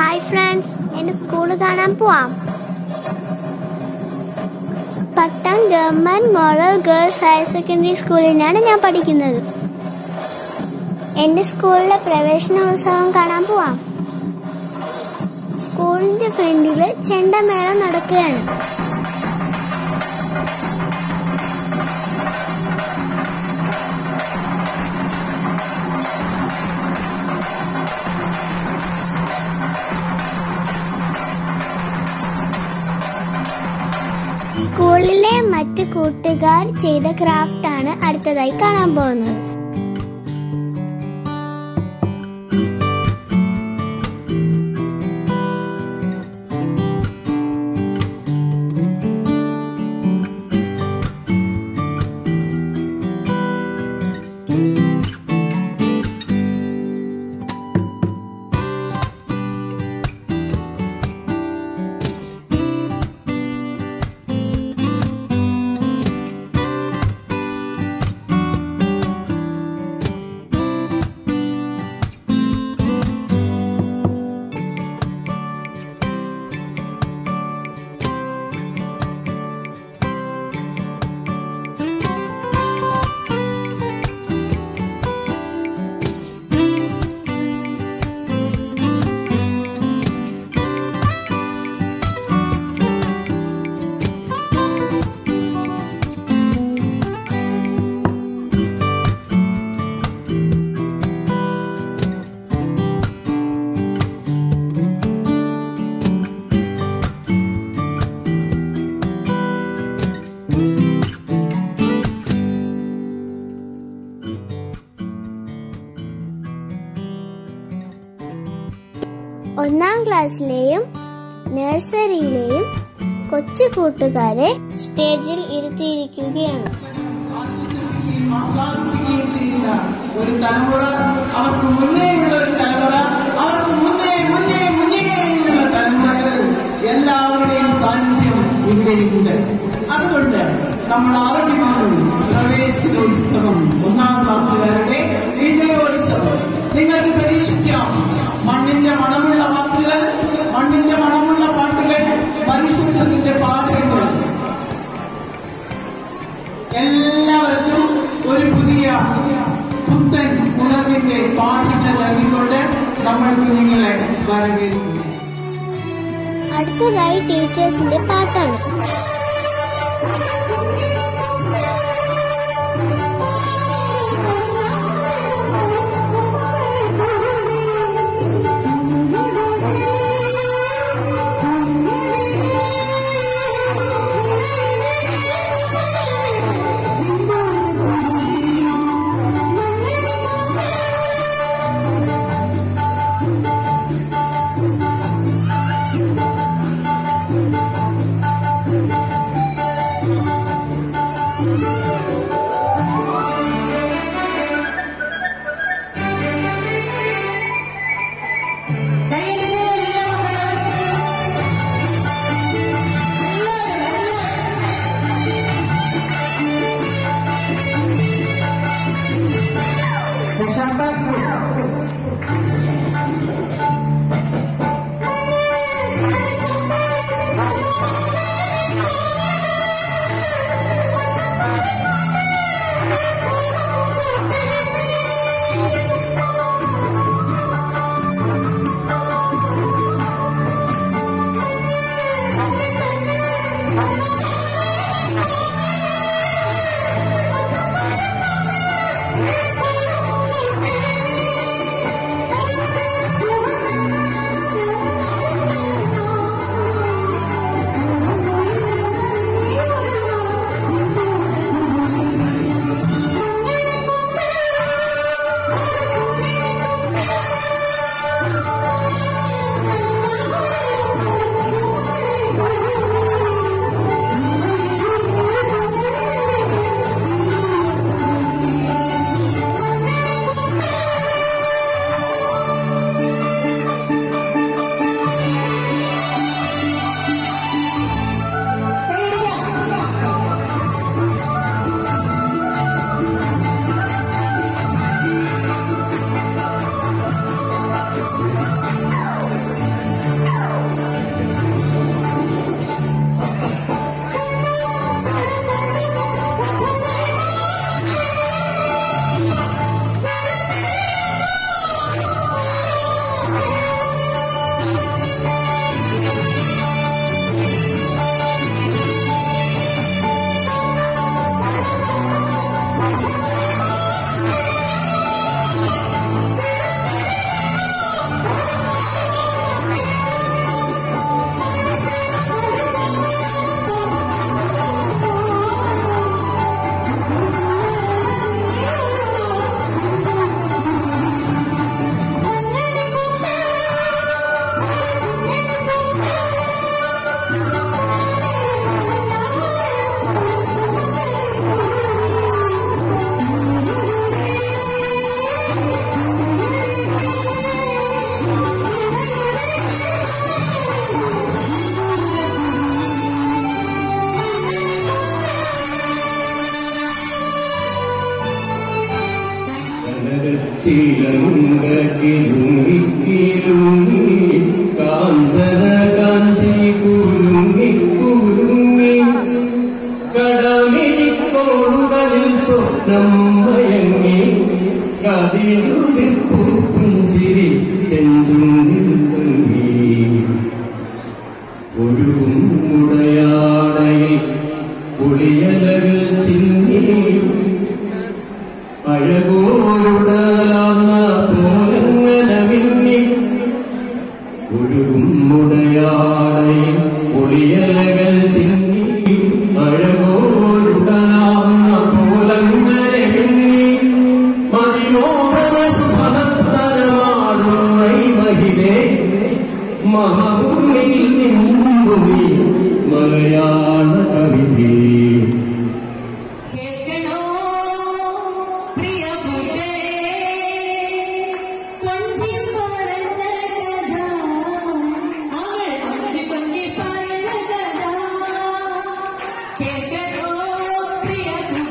Hi friends എൻ്റെ school കാണാൻ പോവാം Pattom government model girls higher secondary സ്കൂളിലാണ് ഞാൻ പഠിക്കുന്നത് എൻ്റെ സ്കൂളിലെ പ്രവേശനോത്സവം കാണാൻ പോവാം സ്കൂളിന്റെ ഫ്രണ്ടില് ചെണ്ടമേളം നടക്കുകയാണ് സ്കൂളിലെ മറ്റ് കൂട്ടുകാർ ചെയ്ത ക്രാഫ്റ്റ് ആണ് അടുത്തതായി കാണാൻ പോകുന്നത് ഒന്നാം ക്ലാസ്സിലെയും നഴ്സറിയിലെയും കൊച്ചു കൂട്ടുകാരെ സ്റ്റേജിൽ ഇരുത്തിയിരിക്കുകയാണ് ആഹ്ലാദിക്കുകയും ചെയ്യുന്ന ഒരു തലമുറ അവർക്ക് മുന്നേയുള്ള ഒരു തലമുറ അവർക്ക് മുന്നേ മുന്നേ മുന്നേ എന്നുള്ള തലമുറകൾ എല്ലാവരുടെയും സാന്നിധ്യം ഇവിടെയുണ്ട് അതുകൊണ്ട് നമ്മൾ ആരോഗ്യമാണ് പ്രവേശനോത്സവം ഒന്നാം ക്ലാസ്സുകാരുടെ വിജയോത്സവം നിങ്ങൾക്ക് പരീക്ഷിക്കാം മണ്ണിന്റെ മണമുള്ള വാക്കുകൾ മണ്ണിന്റെ മണമുള്ള പാട്ടുകൾ മനുഷ്യത്വത്തിന്റെ പാഠങ്ങൾ എല്ലാവർക്കും ഒരു പുതിയ പുത്തൻ ഉണർവിന്റെ പാഠങ്ങൾ നൽകിക്കൊണ്ട് നമ്മൾ കുഞ്ഞുങ്ങളെ വരവേൽക്കുന്നു അടുത്തതായി ടീച്ചേഴ്സിന്റെ പാട്ടാണ് ഗംഗ കിലുങ്ങി കിലുങ്ങി കാഞ്ചന കാഞ്ചി കുലുങ്ങി കുലുങ്ങി കടമിഴിക്കോളുകളിൽ സ്വപ്നം മയങ്ങി കതിരുതിപ്പൂ പുഞ്ചിരി ചെഞ്ചുണ്ടിൽ തങ്ങി ഒരു മുടയാടയിൽ പുളിയലകൾ ചിന്നി അഴകോരുടലാന്ന പോലങ്ങനെ മിന്നി ഒരു മുടയാടയിൽ പുളിയലകൾ ചിന്നി അഴകോരുടലാന്ന പോലങ്ങനെ മിന്നി മതിമോഹന സുഭദ്രമാടും മഹിതേ മമ മുന്നിൽ നിന്നുമീ മലയാള കവിതേ കേൾക്കണോ പ്രിയ കൊഞ്ചി പറഞ്ഞ കഥ അവൾ കൊഞ്ചി കൊഞ്ചി പറഞ്ഞ കഥ കേൾക്കണോ പ്രിയ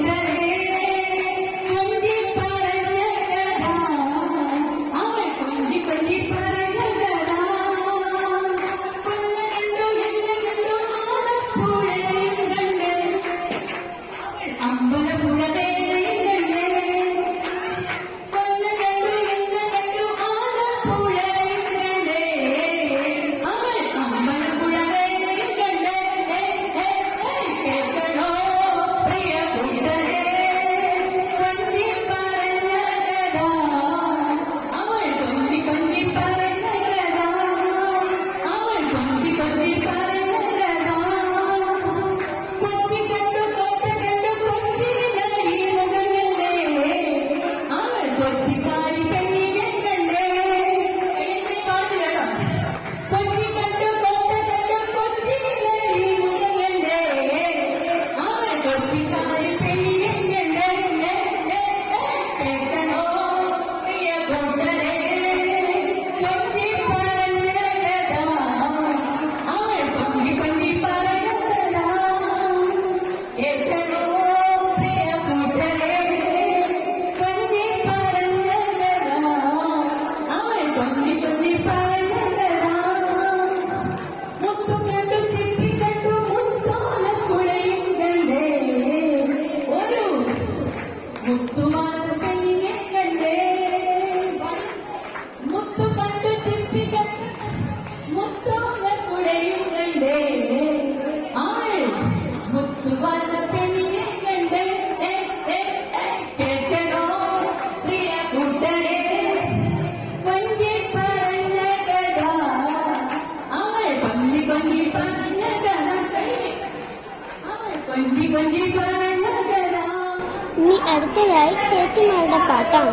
കൊഞ്ചി പറഞ്ഞ കഥ അവൾ കൊഞ്ചി കൊഞ്ചി പറഞ്ഞ കഥ കൊല്ലകണ്ടു എല്ലകണ്ടു ആലപ്പുഴയും കണ്ടേ അമ്പലപ്പുഴതേയിലേ കൊല്ലകണ്ടു എല്ലകണ്ടു ആലപ്പുഴയിലേ അവൾ അമ്പലപ്പുഴതേയിലും കണ്ടേ കേൾക്കണോ പ്രിയ കൂട്ടരേ കൊഞ്ചി പറഞ്ഞ കഥ അവൾ കൊഞ്ചി കൊഞ്ചി പറഞ്ഞ കഥ അവൾ കൊഞ്ചി കൊഞ്ചി പറഞ്ഞ കഥ കൊച്ചി കണ്ടു കോട്ട കണ്ടു കൊച്ചിയിലടി മുഖങ്ങണ്ടേ അവൾ കൊച്ചിക്കാരി പെണ്ണിനെ കണ്ടേ എഴുതി പാടില്ല കേട്ടോ കൊച്ചി കണ്ടു കോട്ട കണ്ടു കൊച്ചിയിലടി മുഖങ്ങണ്ടേ അവൾ കൊച്ചിക്കാരി പെണ്ണിനെ കണ്ടേ കേൾക്കണോ പ്രിയ കൂട്ടരേ കൊച്ചി പറഞ്ഞ കഥ അവൾ പൊങ്ങി പൊങ്ങി പറഞ്ഞ കഥ കേൾക്കണോ പ്രിയ കൂട്ടരേ കൊഞ്ചി പറഞ്ഞ കഥ അവൾ പൊങ്ങി പൊങ്ങി പറഞ്ഞ കഥ മുത്തു കണ്ടു ചിപ്പി കണ്ടു മുത്തോലക്കുഴയും കണ്ടേ ഒരു മുത്തുമാല പെണ്ണിനെ കണ്ടേ മുത്തു കണ്ടു ചിപ്പി കണ്ടു മുത്തോലക്കുഴയും കണ്ടേ ആൾ മുത്തുമാല പെണ്ണിനെ കണ്ടേ ഏ, ഏ, ഏ, കേൾക്കണോ പ്രിയ കൂട്ടരേ കൊഞ്ചി പറഞ്ഞ കഥ അവൾ കൊഞ്ചി കൊഞ്ചി പറഞ്ഞ കഥ കഴിഞ്ഞു. അവൾ കൊഞ്ചി കൊഞ്ചി പറഞ്ഞ കഥ ഇനി അടുത്തതായി ചേച്ചിമാരുടെ പാട്ടാണ്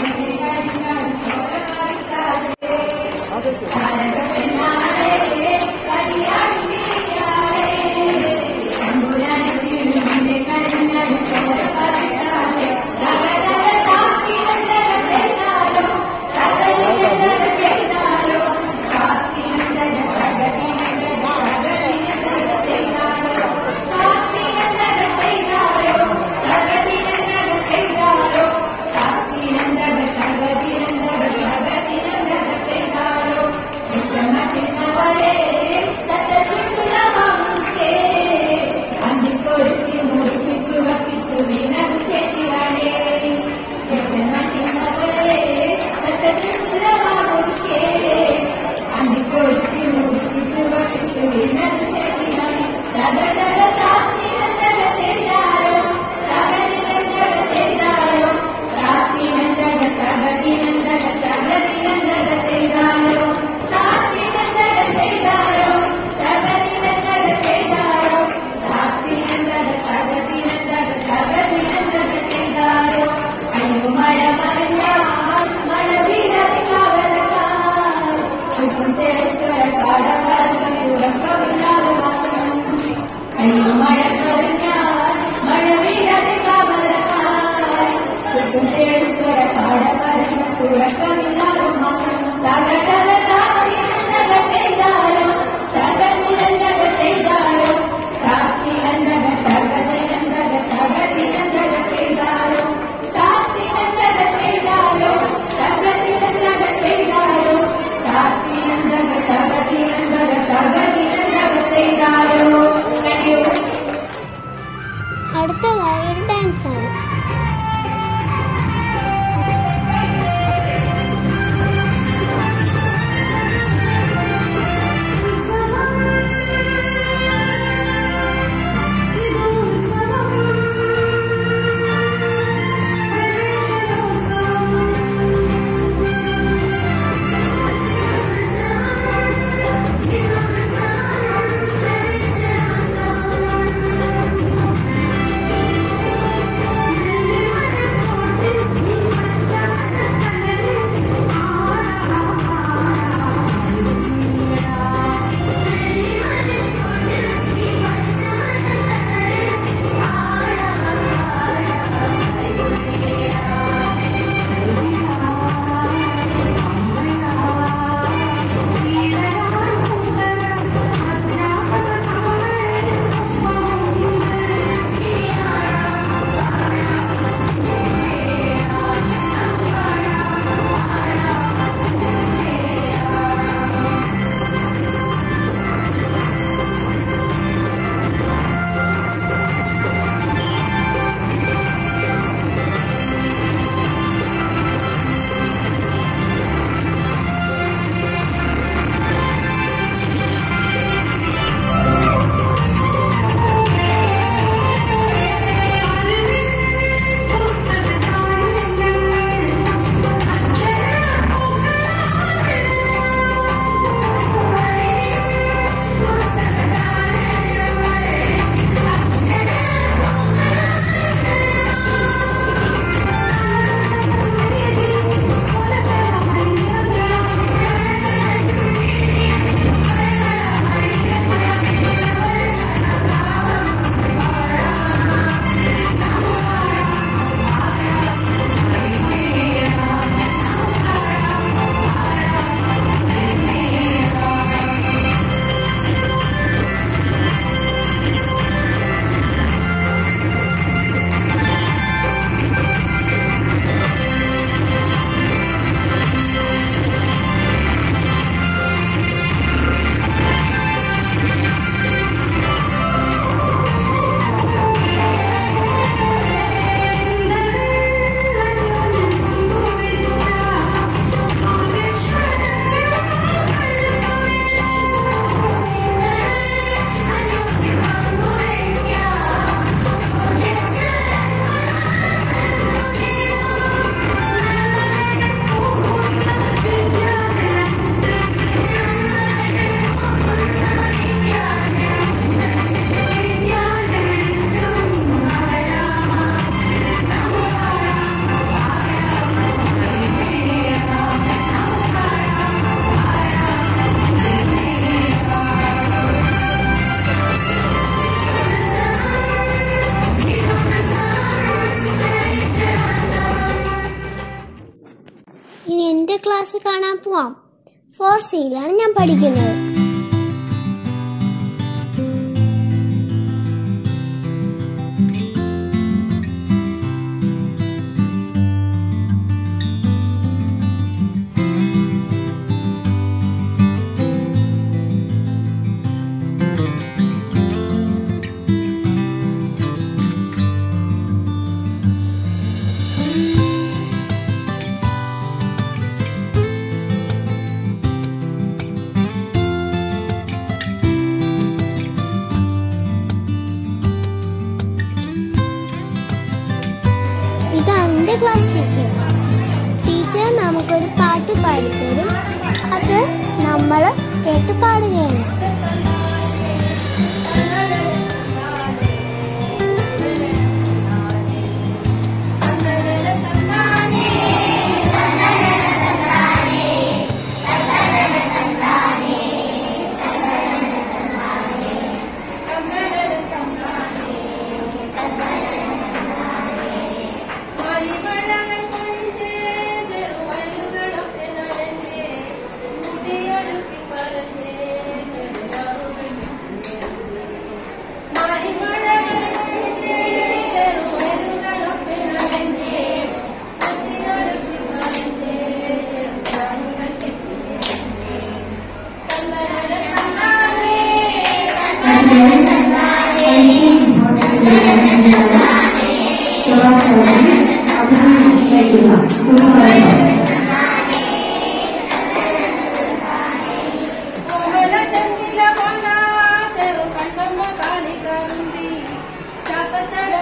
ും അടുത്തതായി ഒരു ഡാൻസ് ആണ് ഇനി എൻ്റെ ക്ലാസ് കാണാൻ പോവാം ഫോർ സിയിലാണ് ഞാൻ പഠിക്കുന്നത് ഇതാണ് എൻ്റെ ക്ലാസ് ടീച്ചർ ടീച്ചർ നമുക്കൊരു പാട്ട് പാടിത്തരും അത് നമ്മൾ കേട്ട് പാടുകയാണ് പരിമളങ്ങൾ കൊഞ്ചേ ചെറുവയലുകളൊക്കെ നനഞ്ഞേ മുടിയൊഴുക്കി പറഞ്ഞേ ചെറു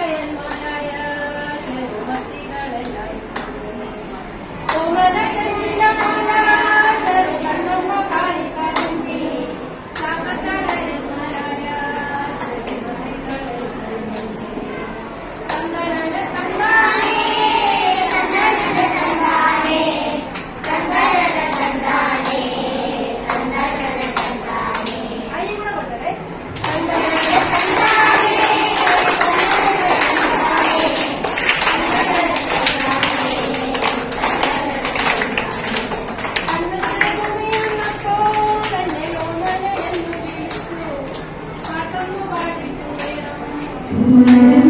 തന്തടയന്മാരായ ചെറുമത്തികളെല്ലാം കോമലചെഞ്ചിലമാല ചെറുകണ്ണമ്മ കാളിക്കാരമ്പി തന്തടയന്മാരായ ചെറുമത്തികളെല്ലാം തന്തടന തന്താനേ അയ്യ കൂടെ കൊണ്ടേ പാട്ടൊന്നു പാടിട്ടു വേണം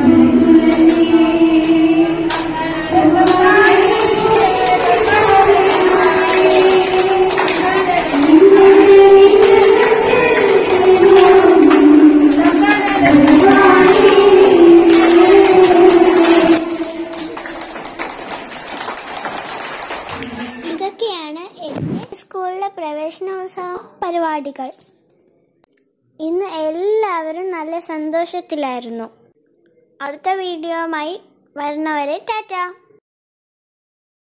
ഇതൊക്കെയാണ് എൻ്റെ സ്കൂളിലെ പ്രവേശനോത്സവ പരിപാടികൾ ഇന്ന് എല്ലാവരും നല്ല സന്തോഷത്തിലായിരുന്നു അടുത്ത വീഡിയോയുമായി വരുന്നവരെ ടാറ്റ